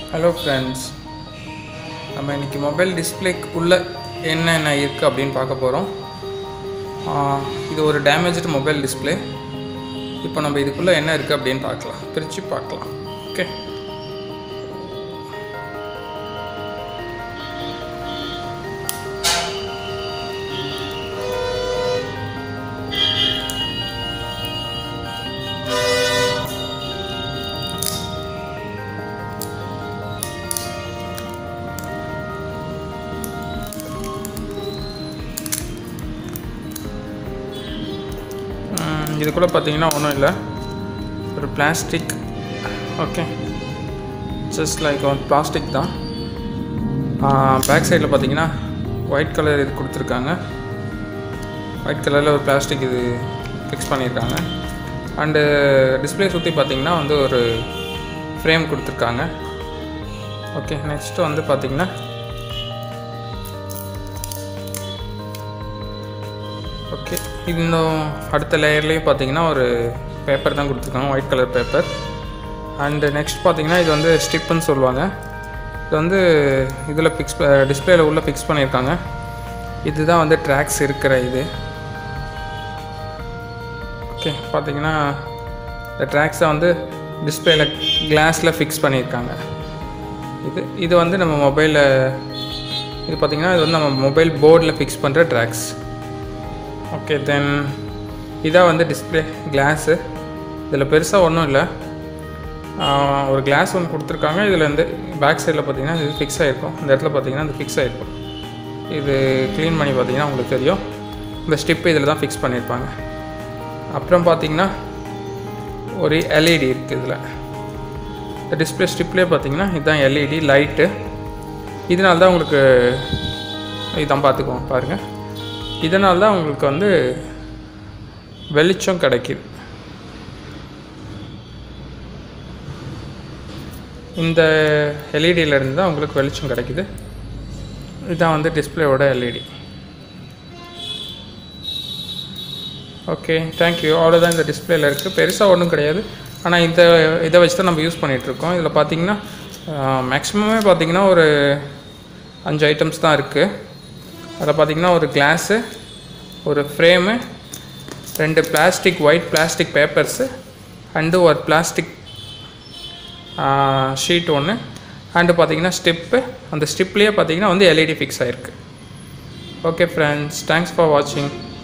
hello friends நம்ம இன்றைக்கி mobile டிஸ்பிளேக்கு உள்ளே என்னென்ன இருக்குது அப்படின்னு பார்க்க போகிறோம் இது ஒரு டேமேஜ்டு மொபைல் டிஸ்பிளே இப்போ நம்ம இதுக்குள்ளே என்ன இருக்குது அப்படின்னு பார்க்கலாம் பிரித்து பார்க்கலாம் ஓகே ம், இதுக்குள்ளே பார்த்தீங்கன்னா ஒன்றும் இல்லை ஒரு plastic okay just like one plastic தான் பேக் சைடில் பார்த்தீங்கன்னா ஒயிட் கலர் இது கொடுத்துருக்காங்க ஒயிட் கலரில் ஒரு பிளாஸ்டிக் இது ஃபிக்ஸ் பண்ணியிருக்காங்க அண்டு டிஸ்பிளே சுற்றி பார்த்தீங்கன்னா வந்து ஒரு ஃப்ரேம் கொடுத்துருக்காங்க ஓகே நெக்ஸ்ட்டு வந்து பார்த்தீங்கன்னா ஓகே இன்னும் அடுத்த லேயர்லேயும் பார்த்தீங்கன்னா ஒரு பேப்பர் தான் கொடுத்துருக்காங்க white colour paper and next பார்த்தீங்கன்னா இது வந்து ஸ்டிப்புன்னு சொல்லுவாங்க இது வந்து இதில் ஃபிக்ஸ் டிஸ்பிளேல உள்ளே ஃபிக்ஸ் பண்ணியிருக்காங்க இதுதான் வந்து ட்ராக்ஸ் இருக்கிற இது ஓகே பார்த்தீங்கன்னா இந்த ட்ராக்ஸை வந்து டிஸ்பிளேல கிளாஸில் ஃபிக்ஸ் பண்ணியிருக்காங்க இது இது வந்து நம்ம மொபைலில் இது பார்த்திங்கன்னா இது வந்து நம்ம மொபைல் போர்டில் ஃபிக்ஸ் பண்ணுற ட்ராக்ஸ் ஓகே தென் இதான் வந்து டிஸ்பிளே கிளாஸு இதில் பெருசாக ஒன்றும் இல்லை ஆஹ் ஒரு கிளாஸ் ஒன்று கொடுத்துருக்காங்க இதில் வந்து பேக் சைடில் பார்த்தீங்கன்னா இது ஃபிக்ஸ் ஆகிருக்கும் இந்த இடத்துல பார்த்தீங்கன்னா இது ஃபிக்ஸ் ஆகிருக்கும் இது க்ளீன் பண்ணி பார்த்தீங்கன்னா உங்களுக்கு தெரியும் இந்த ஸ்டிப்பு இதில் தான் ஃபிக்ஸ் பண்ணியிருப்பாங்க அப்புறம் பார்த்தீங்கன்னா ஒரு எல்இடி இருக்குது இதில் இந்த டிஸ்பிளே ஸ்டிப்லேயே பார்த்தீங்கன்னா இதுதான் எல்இடி லைட்டு இதனால தான் உங்களுக்கு இதான் பார்த்துக்குவோம் பாருங்கள் இதனால தான் உங்களுக்கு வந்து வெளிச்சம் கிடைக்குது இந்த எல்இடியில இருந்து தான் உங்களுக்கு வெளிச்சம் கிடைக்குது இதுதான் வந்து டிஸ்பிளேவோட எல்இடி ஓகே தேங்க்யூ அவ்வளோதான் இந்த டிஸ்பிளேல இருக்குது பெருசாக ஒன்றும் கிடையாது ஆனால் இந்த இதை வச்சு தான் நம்ம யூஸ் பண்ணிகிட்ருக்கோம் இதில் பார்த்தீங்கன்னா மேக்ஸிமமே பார்த்தீங்கன்னா ஒரு அஞ்சு ஐட்டம்ஸ் தான் இருக்குது அதில் பார்த்தீங்கன்னா ஒரு கிளாஸு ஒரு ஃப்ரேமு ரெண்டு plastic white plastic papers and ஒரு பிளாஸ்டிக் ஷீட் ஒன்று அண்டு பார்த்தீங்கன்னா ஸ்டிப்பு அந்த ஸ்டிப்லேயே பார்த்தீங்கன்னா வந்து எல்இடி ஃபிக்ஸ் ஆகிருக்கு ஓகே ஃப்ரெண்ட்ஸ் தேங்க்ஸ் ஃபார் வாட்சிங்